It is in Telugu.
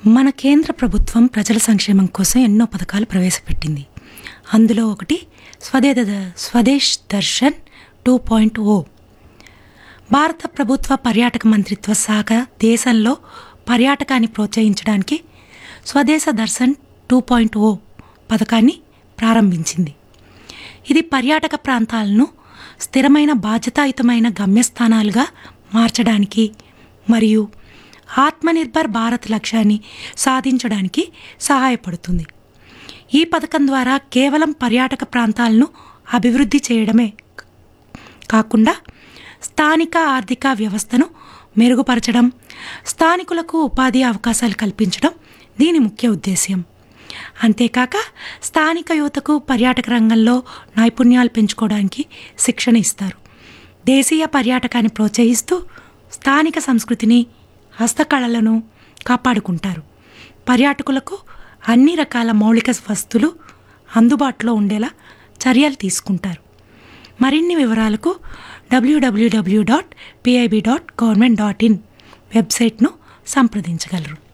మన కేంద్ర ప్రభుత్వం ప్రజల సంక్షేమం కోసం ఎన్నో పథకాలు ప్రవేశపెట్టింది అందులో ఒకటి స్వదే Swadesh Darshan two point O భారత ప్రభుత్వ పర్యాటక మంత్రిత్వ శాఖ దేశంలో పర్యాటకాన్ని ప్రోత్సహించడానికి Swadesh Darshan two point O పథకాన్ని ప్రారంభించింది ఇది పర్యాటక ప్రాంతాలను స్థిరమైన బాధ్యతాయుతమైన గమ్యస్థానాలుగా మార్చడానికి మరియు ఆత్మనిర్భర్ భారత్ లక్ష్యాన్ని సాధించడానికి సహాయపడుతుంది ఈ పథకం ద్వారా కేవలం పర్యాటక ప్రాంతాలను అభివృద్ధి చేయడమే కాకుండా స్థానిక ఆర్థిక వ్యవస్థను మెరుగుపరచడం స్థానికులకు ఉపాధి అవకాశాలు కల్పించడం దీని ముఖ్య ఉద్దేశ్యం అంతేకాక స్థానిక యువతకు పర్యాటక రంగంలో నైపుణ్యాలు పెంచుకోవడానికి శిక్షణ ఇస్తారు దేశీయ పర్యాటకాన్ని ప్రోత్సహిస్తూ స్థానిక సంస్కృతిని హస్తకళలను కాపాడుకుంటారు పర్యాటకులకు అన్ని రకాల మౌలిక వస్తువులు అందుబాటులో ఉండేలా చర్యలు తీసుకుంటారు మరిన్ని వివరాలకు WWW dot PIB dot government dot in వెబ్సైట్ను సంప్రదించగలరు